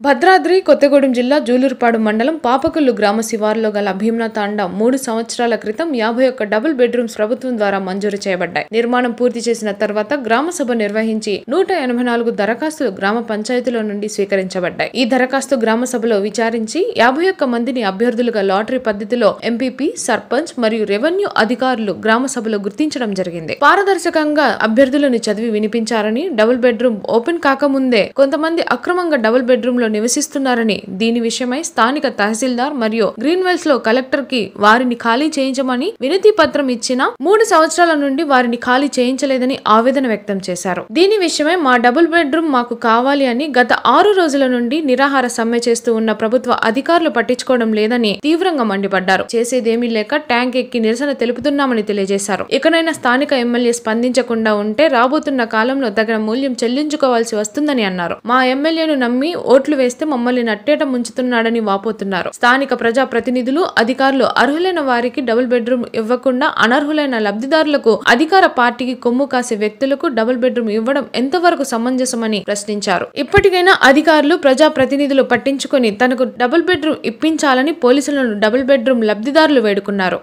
భద్రాద్రి కొత్తగూడెం జిల్లా జూలూరుపాడు మండలం పాపకొల్లు గ్రామ శివారులో గల భీమ్నా తాండా మూడు సంవత్సరాల క్రితం యాభై ఒక్క డబుల్ బెడ్రూమ్స్ ప్రభుత్వం ద్వారా మంజూరు చేయబడ్డాయి నిర్మాణం పూర్తి చేసిన తర్వాత గ్రామ సభ నిర్వహించి నూట ఎనభై నాలుగు దరఖాస్తులు గ్రామ పంచాయతీలో నుండి స్వీకరించబడ్డాయి ఈ దరఖాస్తు గ్రామ సభలో విచారించి యాభై ఒక్క మందిని అభ్యర్థులుగా లాటరీ పద్ధతిలో ఎంపీపీ సర్పంచ్ మరియు రెవెన్యూ అధికారులు గ్రామ సభలో గుర్తించడం జరిగింది పారదర్శకంగా అభ్యర్థులను చదివి వినిపించారని డబుల్ బెడ్రూమ్ ఓపెన్ కాకముందే కొంతమంది అక్రమంగా డబుల్ బెడ్రూమ్ లో నివసిస్తున్నారని దీని విషయమై స్థానిక తహసీల్దార్ మరియు గ్రీన్ వెల్స్ లో కలెక్టర్ కి వారిని ఖాళీ చేయించమని వినతి పత్రం ఇచ్చిన మూడు సంవత్సరాల నుండి వారిని ఖాళీ చేయించలేదని ఆవేదన వ్యక్తం చేశారు దీని విషయమై మా డబుల్ బెడ్రూమ్ మాకు కావాలి అని గత ఆరు రోజుల నుండి నిరాహార సమ్మె చేస్తూ ఉన్న ప్రభుత్వ అధికారులు పట్టించుకోవడం లేదని తీవ్రంగా మండిపడ్డారు చేసేదేమీ లేక ట్యాంక్ ఎక్కి నిరసన తెలుపుతున్నామని తెలియజేశారు ఇకనైనా స్థానిక ఎమ్మెల్యే స్పందించకుండా ఉంటే రాబోతున్న కాలంలో తగిన మూల్యం చెల్లించుకోవాల్సి వస్తుందని అన్నారు మా ఎమ్మెల్యేను నమ్మి ఓట్లు వేస్తే మమ్మల్ని నట్టేట ముంచుతున్నాడని వాపోతున్నారు స్థానిక ప్రజా ప్రతినిధులు అధికారులు అర్హులైన వారికి డబుల్ బెడ్రూమ్ ఇవ్వకుండా అనర్హులైన లబ్ధిదారులకు అధికార పార్టీకి కొమ్ము కాసే వ్యక్తులకు డబుల్ బెడ్రూమ్ ఇవ్వడం ఎంతవరకు సమంజసమని ప్రశ్నించారు ఇప్పటికైనా అధికారులు ప్రజా ప్రతినిధులు పట్టించుకొని తనకు డబుల్ బెడ్రూమ్ ఇప్పించాలని పోలీసులను డబుల్ బెడ్రూమ్ లబ్ధిదారులు వేడుకున్నారు